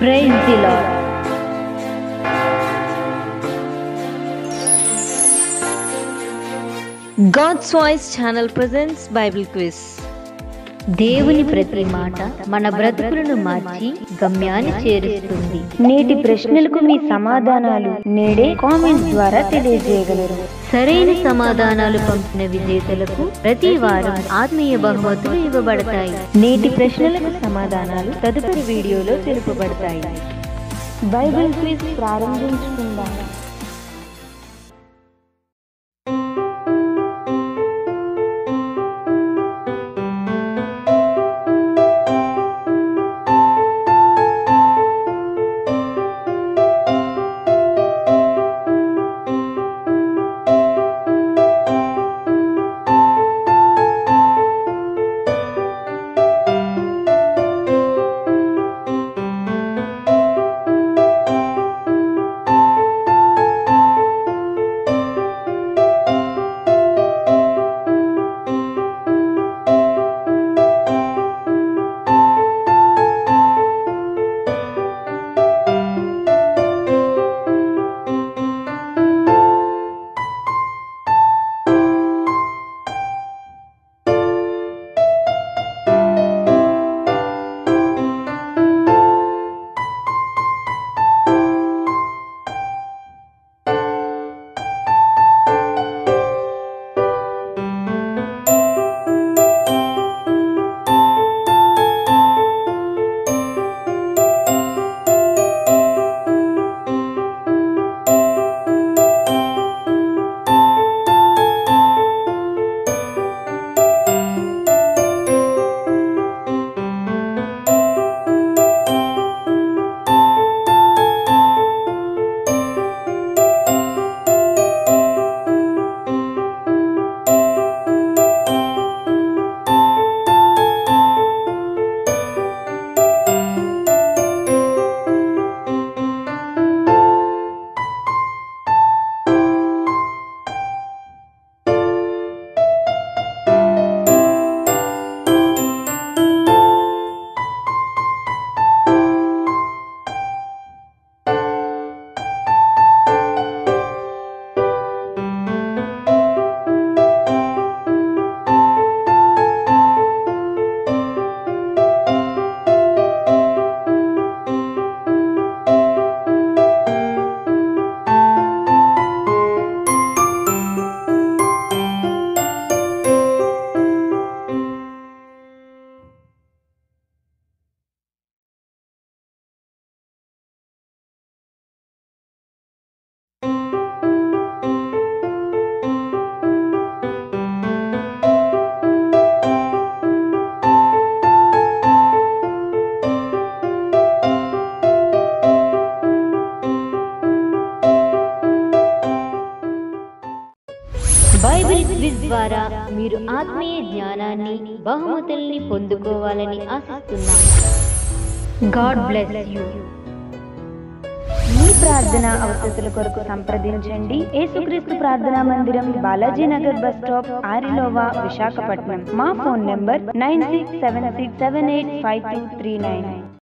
Praise the lord God's Voice channel presents Bible quiz. దేవుని ప్రతి మాట మన బ్రతుకులను మార్చి గమ్యాన్ని చేరుస్తుంది నేటి ప్రశ్నలకు మీ సమాధానాలు నేడే కామెంట్ ద్వారా తెలియజేయగలరు సరైన సమాధానాలు పంపిన విజేతలకు ప్రతి వారం ఆత్మీయ బహుమతులు ఇవ్వబడతాయి నేటి ప్రశ్నలకు సమాధానాలు తదుపరి వీడియోలో తెలుపబడతాయి బైబిల్ క్విజ్ ప్రారంభించుకుందాం బైబిల్ క్విజ్ ద్వారా మీరు ఆత్మీయ జ్ఞానాన్ని బహుమతుల్ని పొందుకోవాలని ఆశిస్తున్నాను గాడ్ బ్లెస్ యూ మీ ప్రార్థన అవసరతల కొరకు సంప్రదించండి యేసుక్రీస్తు ప్రార్థనా మందిరం బాలాజీ నగర్ బస్ స్టాప్ ఆరిలోవా విశాఖపట్నం మా phone number nine six seven six seven eight five two three nine